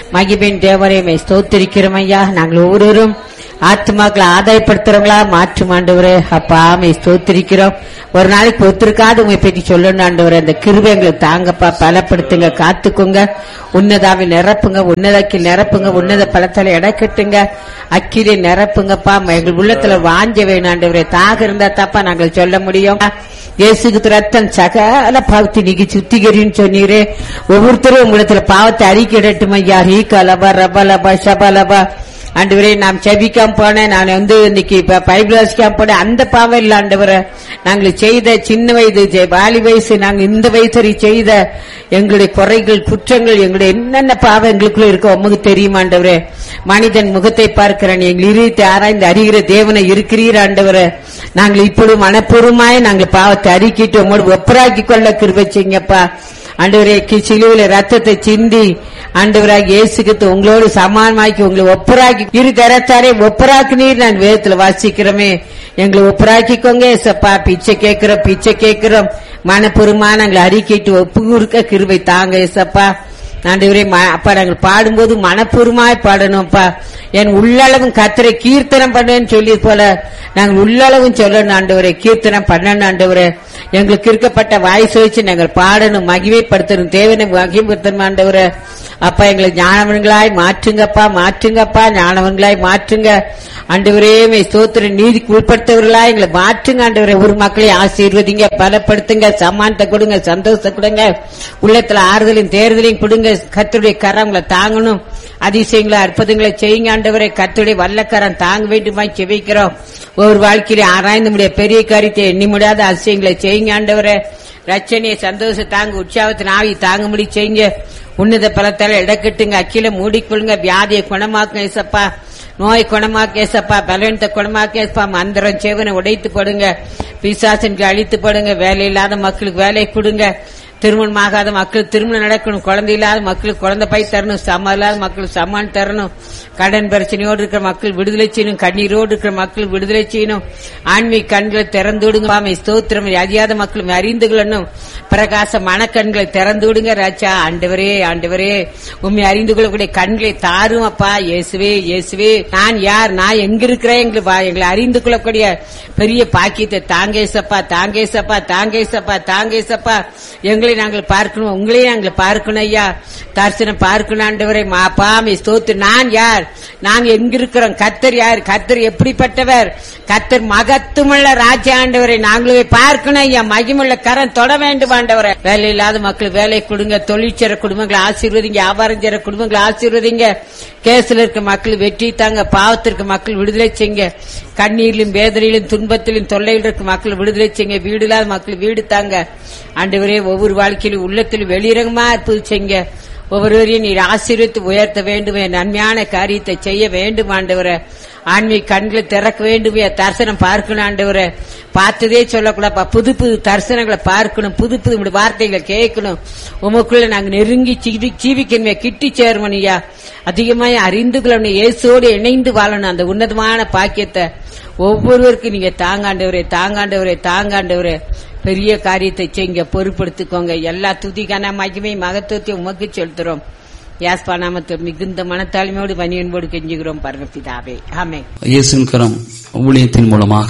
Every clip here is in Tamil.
மகிபின் தேவரையுமே ஸ்தோத்திரிக்கிறோம் ஐயா நாங்கள் ஒவ்வொருவரும் ஆத்மாக்களை ஆதாயப்படுத்துறவங்களா மாற்றும் ஆண்டவரே அப்பா ஆமை ஸ்தோத்திரிக்கிறோம் ஒரு நாளைக்கு ஒத்துருக்காது உங்களை பற்றி சொல்லணும் ஆண்டவரே அந்த கிருபை எங்களுக்கு தாங்கப்பா பலப்படுத்துங்க காத்துக்குங்க உன்னதாவி நிரப்புங்க உன்னதக்கி நிரப்புங்க உன்னத பலத்தால இடக்கட்டுங்க அக்கிலே நிரப்புங்கப்பா எங்கள் உள்ளத்துல வாஞ்ச வேணும் ஆண்டவரே தாக இருந்தா தப்பா நாங்கள் சொல்ல முடியும் இயேசுக்கு ரத்தம் சகல பாவத்தை நீக்கி சுத்திகரின்னு சொன்னீரே ஒவ்வொருத்தரும் உங்களிடத்துல பாவத்தை அறிக்கிடட்டும் ஐயா ஹீ கலபா ரபலபா ஷபலபா ஆண்டவரே நாம் செபிக்காம போனேன் நான் வந்து இன்னைக்கு இப்ப பைபிள் வாசிக்காம போனேன் அந்த பாவம் இல்ல ஆண்டவரே நாங்கள் செய்த சின்ன வயது ஜெ- வாலி வயசு நாங்க இந்த வயசு செய்த எங்களுடைய குறைகள் குற்றங்கள் எங்களுடைய என்னென்ன பாவம் எங்களுக்குள்ள இருக்க உமக்கு தெரியுமா ஆண்டவரே மனிதன் முகத்தை பார்க்கிறேன் எங்கள் இருத்தை ஆராய்ந்து அறிகிற தேவனை இருக்கிறீர் ஆண்டவரே நாங்கள் இப்பொழுது மனப்பூர்வமாய் நாங்கள் பாவத்தை அறிக்கிட்டு உங்களோடு ஒப்பராக்கி கொள்ள கிருபை செய்யுங்கப்பா ஆண்டவரே கி- சிலுவையில ரத்தத்தை சிந்தி ஆண்டவராக இயேசுக்கு உங்களோடு சமானமாக்கி உங்களை ஒப்பராக்கி இரு தரத்தாரே ஒப்பராக்குனீர் நான் வேதத்துல வாசிக்கிறோமே எங்களை ஒப்பராக்கிக்கோங்க ஏசப்பா பிச்சை கேட்கிறோம் பிச்சை கேட்கிறோம் மனப்பூர்வமா நாங்கள் அறிக்கிட்டு ஒப்பு கொடுக்க கிருபை தாங்க ஏசப்பா ஆண்டவரே ம- அப்பா நாங்கள் பாடும்போது மனப்பூர்வமாய் பாடணும்ப்பா என் உள்ளளவும் கத்தரை கீர்த்தனம் பண்ணுவேன்னு சொல்லி போல நாங்கள் உள்ளளவும் சொல்லணும் ஆண்டவரே கீர்த்தனம் பண்ணணும் ஆண்டவரே எங்களுக்கு இருக்கப்பட்ட வாய்ஸ் வச்சு நாங்கள் பாடணும் மகிமைப்படுத்தணும் தேவனை மகிமைப்படுத்தணும் ஆண்டவரே அப்பா எங்களை ஞானவன்களாய் மாற்றுங்கப்பா மாற்றுங்கப்பா ஞானவன்களாய் மாற்றுங்க ஆண்டவரே மே ஸ்தோத்திர நீதிக்கு உட்படுத்தவர்களா எங்களை மாற்றுங்க ஆண்டவரே ஒரு மக்களை ஆசீர்வதிங்க பலப்படுத்துங்க சமானத்தை கொடுங்க சந்தோஷத்தை கொடுங்க உள்ளத்துல ஆறுதலையும் தேர்தலையும் கொடுங்க கர்த்தருடைய கரங்களை தாங்கணும் அதிசயங்களை அற்புதங்களை செய்யுங்க ஆண்டவரே கர்த்தருடைய வல்லக்கரம் தாங்க வேண்டுமாய் செபிக்கிறோம் ஒவ்வொரு வாழ்க்கையில ஆராய்ந்து முடிய பெரிய காரியத்தை எண்ணி முடியாத அதிசயங்களை செய்யுங்க ஆண்டவரே ரச்சனையை சந்தோஷம் தாங்க உற்சாகத்தின் ஆவி தாங்க முடி செய்யுங்க உன்னத பலத்தால இடக்கட்டுங்க அக்கில மூடிக்கொள்ளுங்க வியாதியை குணமாக்குங்க ஏசப்பா நோய் குணமாக்க ஏசப்பா பலவீனத்தை குணமாக்க ஏசப்பா மந்திரம் சேவனை உடைத்து போடுங்க பிசாசனுக்கு அழித்து போடுங்க வேலை இல்லாத மக்களுக்கு வேலையை கொடுங்க திருமணம் ஆகாத மக்களுக்கு திருமணம் நடக்கணும் குழந்தை இல்லாத மக்களுக்கு குழந்தை பை தரணும் சம இல்லாத மக்களுக்கு சமான் தரணும் கடன் பிரச்சனையோடு இருக்கிற மக்கள் விடுதலை செய்யணும் கண்ணீரோடு இருக்கிற மக்கள் விடுதலை செய்யணும் ஆன்மீக கண்களை திறந்து விடுங்க ஆமை ஸ்தோத்திரம் அறியாத மக்களும் அறிந்து கொள்ளணும் பிரகாச மனக்கண்களை திறந்து விடுங்க ராஜா ஆண்டவரே ஆண்டவரே உண்மை அறிந்து கொள்ளக்கூடிய கண்களை தாரும் அப்பா இயேசுவே இயேசுவே நான் யார் நான் எங்க இருக்கிறேன் எங்களுக்கு வா- எங்களை அறிந்து கொள்ளக்கூடிய பெரிய பாக்கியத்தை தாங்கேசப்பா தாங்கேசப்பா தாங்கேசப்பா தாங்கேசப்பா எங்களை நாங்கள் பார்க்கணும் உங்களையும் நாங்கள் பார்க்கணும் ஐயா தரிசனம் பார்க்கணும் ஆண்டவரை மாப்பாமை ஸ்தோத்து நான் யார் நாங்க எங்க இருக்கிறோம் கத்தர் யார் கத்தர் எப்படிப்பட்டவர் கத்தர் மகத்துவமுள்ள ராஜா ஆண்டவரை நாங்களே பார்க்கணும் ஐயா மகிமுள்ள கரம் தொட வேண்டும் ஆண்டவரை வேலை இல்லாத மக்கள் வேலை கொடுங்க தொழிற்சர குடும்பங்களை ஆசீர்வதிங்க வியாபாரம் செய்யற குடும்பங்களை ஆசீர்வதிங்க கேஸ்ல இருக்க மக்கள் வெற்றி தாங்க பாவத்திற்கு மக்கள் விடுதலை செய்யுங்க கண்ணீரிலும் வேதனையிலும் துன்பத்திலும் தொல்லையில் இருக்க மக்கள் விடுதலை செய்யுங்க வீடு இல்லாத மக்கள் வீடு தாங்க ஆண்டவரே ஒவ்வொரு வாழ்க்கையிலும் உள்ளத்திலும் வெளியிறங்கமா இருப்பது செய்யுங்க ஒவ்வொருவரையும் நீர் ஆசீர்வித்து உயர்த்த வேண்டும் என் நன்மையான காரியத்தை செய்ய வேண்டும் ஆண்டவரே ஆன்மீக கண்களை திறக்க வேண்டும் என் தரிசனம் பார்க்கணும் ஆண்டவரே பார்த்ததே சொல்லக்கூடாப்பா புது புது தரிசனங்களை பார்க்கணும் புது புது உம்முடைய வார்த்தைகளை கேட்கணும் உமக்குள்ள நாங்க நெருங்கி ஜீவி- ஜீவிக்கணுமே கிட்டி சேர்மனியா அதிகமாய் அறிந்து கொள்ளணும் இயேசோடு இணைந்து வாழணும் அந்த உன்னதமான பாக்கியத்தை ஒவ்வொருவருக்கும் நீங்க தாங்காண்டவரே தாங்காண்டவரே தாங்காண்டவரே பெரிய காரியத்தை செய்யுங்க பொறுப்படுத்திக்கோங்க எல்லா துதிக்கான மகிமை மகத்துவத்தையும் உமக்கு செலுத்துறோம் யாஸ்பா நாமத்தை மிகுந்த மனத்தாழ்மையோடு பணியன்போடு கெஞ்சுகிறோம் பரமபிதாவே ஆமே இயேசுவின் கரம் ஊழியத்தின் மூலமாக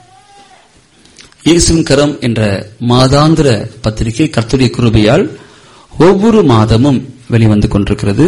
இயேசுவின் கரம் என்ற மாதாந்திர பத்திரிகை கர்த்தருடைய கிருபையால் ஒவ்வொரு மாதமும் வெளிவந்து கொண்டிருக்கிறது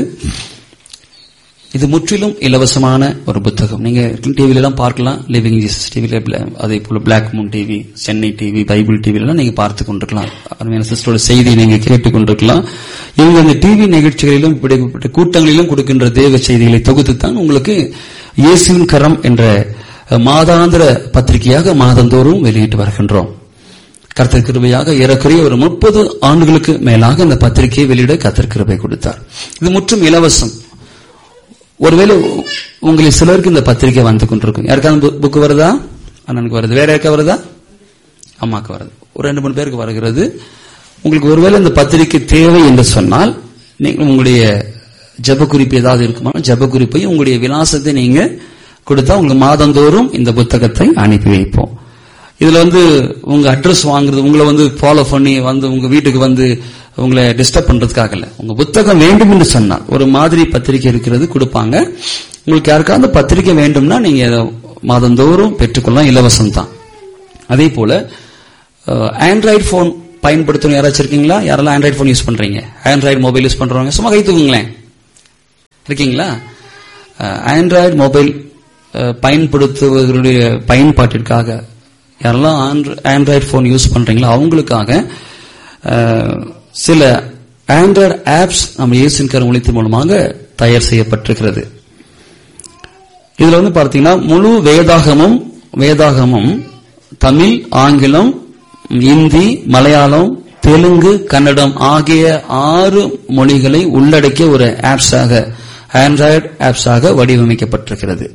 இது முற்றிலும் இலவசமான ஒரு புத்தகம் நீங்க டிவில எல்லாம் பார்க்கலாம் லிவிங் ஜீசஸ் டிவில அதே போல black moon TV Chennai TV bible டிவில எல்லாம் நீங்க பார்த்து கொண்டிருக்கலாம் அருமையான சிஸ்டரோட செய்தியை நீங்க கேட்டுக் கொண்டிருக்கலாம் இவங்க அந்த டிவி நிகழ்ச்சிகளிலும் இப்படிப்பட்ட கூட்டங்களிலும் கொடுக்கின்ற தேவ செய்திகளை தொகுத்து தான் உங்களுக்கு இயேசுவின் கரம் என்ற மாதாந்திர பத்திரிகையாக மாதந்தோறும் வெளியிட்டு வருகின்றோம் கர்த்தர் கிருபையாக ஏறக்குறைய ஒரு முப்பது ஆண்டுகளுக்கு மேலாக இந்த பத்திரிகையை வெளியிட கர்த்தர் கிருபை கொடுத்தார் இது முற்றும் இலவசம் ஒருவேளை உ- உங்களில் சிலருக்கு இந்த பத்திரிக்கை வந்து கொண்டிருக்கும் யாருக்காவது புக் வருதா அண்ணனுக்கு வருது வேற யாருக்கா வருதா அம்மாக்கு வருது ஒரு ரெண்டு மூணு பேருக்கு வருகிறது உங்களுக்கு ஒருவேளை இந்த பத்திரிக்கை தேவை என்று சொன்னால் நீங்கள் உங்களுடைய ஜெப குறிப்பு ஏதாவது இருக்குமா ஜெப குறிப்பையும் உங்களுடைய விலாசத்தை நீங்க கொடுத்தா உங்களுக்கு மாதந்தோறும் இந்த புத்தகத்தை அனுப்பி வைப்போம் இதுல வந்து உங்க அட்ரஸ் வாங்குறது உங்களை வந்து ஃபாலோ பண்ணி வந்து உங்க வீட்டுக்கு வந்து உங்களை டிஸ்டர்ப் பண்றதுக்காக இல்ல உங்க புத்தகம் வேண்டும் என்று சொன்னால் ஒரு மாதிரி பத்திரிக்கை இருக்கிறது கொடுப்பாங்க உங்களுக்கு யாருக்காவது பத்திரிக்கை வேண்டும்னா நீங்க அதை மாதந்தோறும் பெற்றுக்கொள்ளலாம் இலவசம் தான் அதே போல ஆண்ட்ராய்டு போன் பயன்படுத்தணும் யாராச்சும் இருக்கீங்களா யாரெல்லாம் ஆண்ட்ராய்டு போன் யூஸ் பண்றீங்க ஆண்ட்ராய்டு மொபைல் யூஸ் பண்றவங்க சும்மா கை தூக்குங்களேன் இருக்கீங்களா ஆண்ட்ராய்டு மொபைல் பயன்படுத்துவதனுடைய பயன்பாட்டிற்காக யாரெல்லாம் ஆண்ட்ராய்டு போன் யூஸ் பண்றீங்களோ அவங்களுக்காக அஹ், சில ஆண்ட்ராய்டு ஆப்ஸ் நம்ம இயேசின் கருமொழித்தின் மூலமாக தயார் செய்யப்பட்டிருக்கிறது இதுல வந்து பார்த்தீங்கன்னா முழு வேதாகமும் வேதாகமும் தமிழ் ஆங்கிலம் இந்தி மலையாளம் தெலுங்கு கன்னடம் ஆகிய ஆறு மொழிகளை உள்ளடக்கிய ஒரு ஆப்ஸாக ஆண்ட்ராய்டு ஆப்ஸாக வடிவமைக்கப்பட்டிருக்கிறது